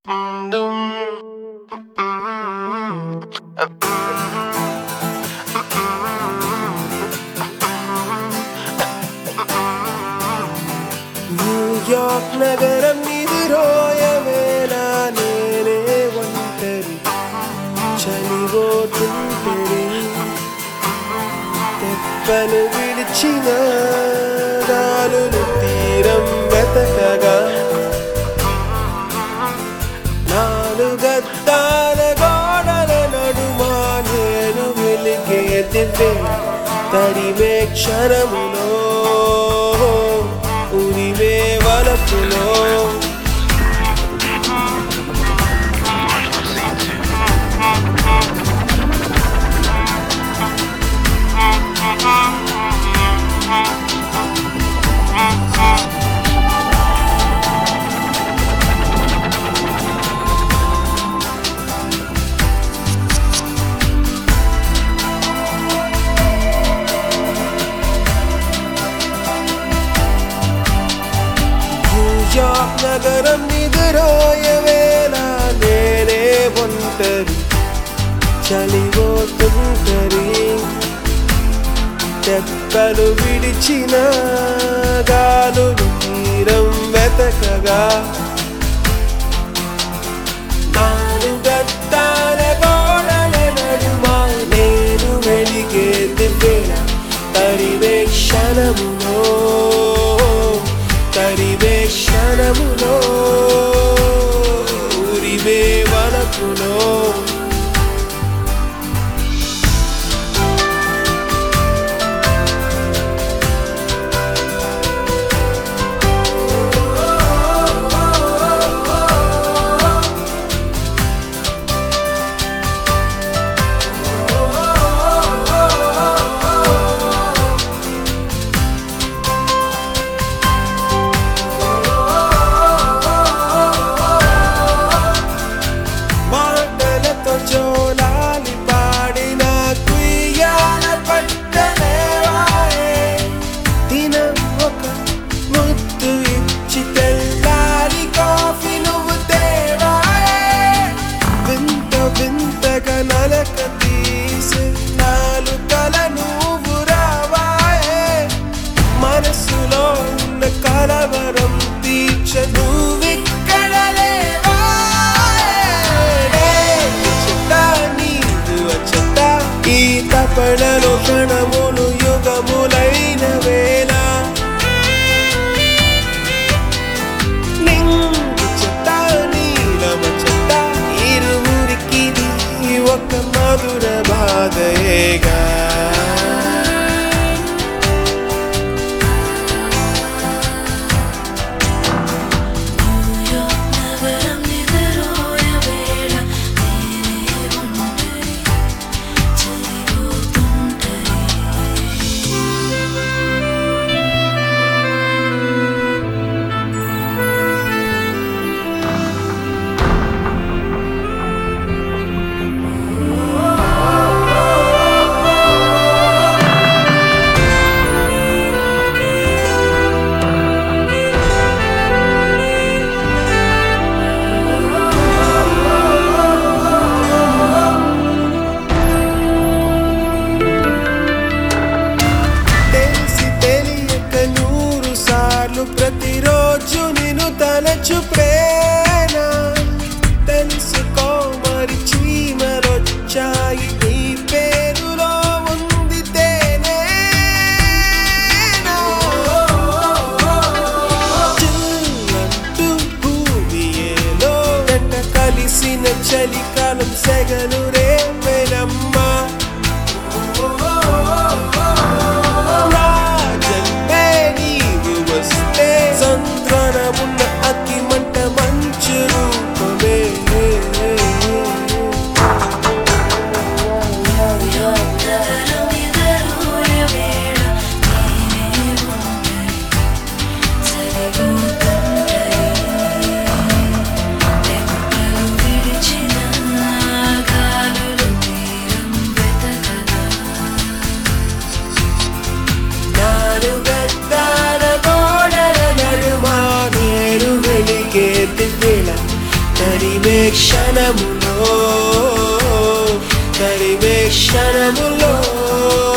New York నగరం ఎదురోయవేళ నేనే ఒంటరి చలిపోతుంటరి తెప్పను విడిచిన గాలులు తీరం వెతకగా నాలుగద్దాల గోడల నడుమా నేను వెలిగే దివ్వే తరిమే క్షణములో ఉరివే వలపులో న్యూయార్క్ నగరం నిదురోయవేళ నేనే ఒంటరి చలిపోతుంటరి తెప్పలు విడిచిన గాలులు తీరం వెతకగా నాలుగద్దాల గోడల నడుమ నేను వెలిగే దివ్వేళ తరివే క్షణములో తరివే క్షణములో ఉరివే వలపులో మాటలతో జోలాలి పాడిన కుయ్యాల పట్టలేవాయే దినం ఒక ముద్దు ఇచ్చి తెల్లారి కాఫీ నువ్వు తేవాయే వింత వింతగా నలక తీసి నాలుకల నువ్వు రావాయే మనసులో ఉన్న కలవరం తీర్చ నువ్విక్కడ ఈ తపడలో క్షణములు యుగములైన వేళ నింగు చెత్త నీలమ చెత్త ఇరువురికి ఒక మధుర బాధయేగా నగరం నిద్రోయవేళ నేనే ఒంటరి చలిపోతుంటరి తెలిసి తెలియక నూరు సార్లు ప్రతిరోజు నిన్ను తలచు ప్రేమ తెలుసుకో మరి చీమలొచ్చాయి నీ పేరులో ఉంది తేనే చిల్లంటూ భూమి ఏలో జంట కలిసిన చలికాలం సెగలు రేపెనమ్మా రాజన్మే నీవు వస్తే సంద్రనమున్న అతి మంట మంచు రూపమే నగరం నిద్రోయవేళ నేనే ఒంటరి చలిపోతుంటరి తెప్పలు విడిచిన గాలు క్షణములో తరిమే క్షణములో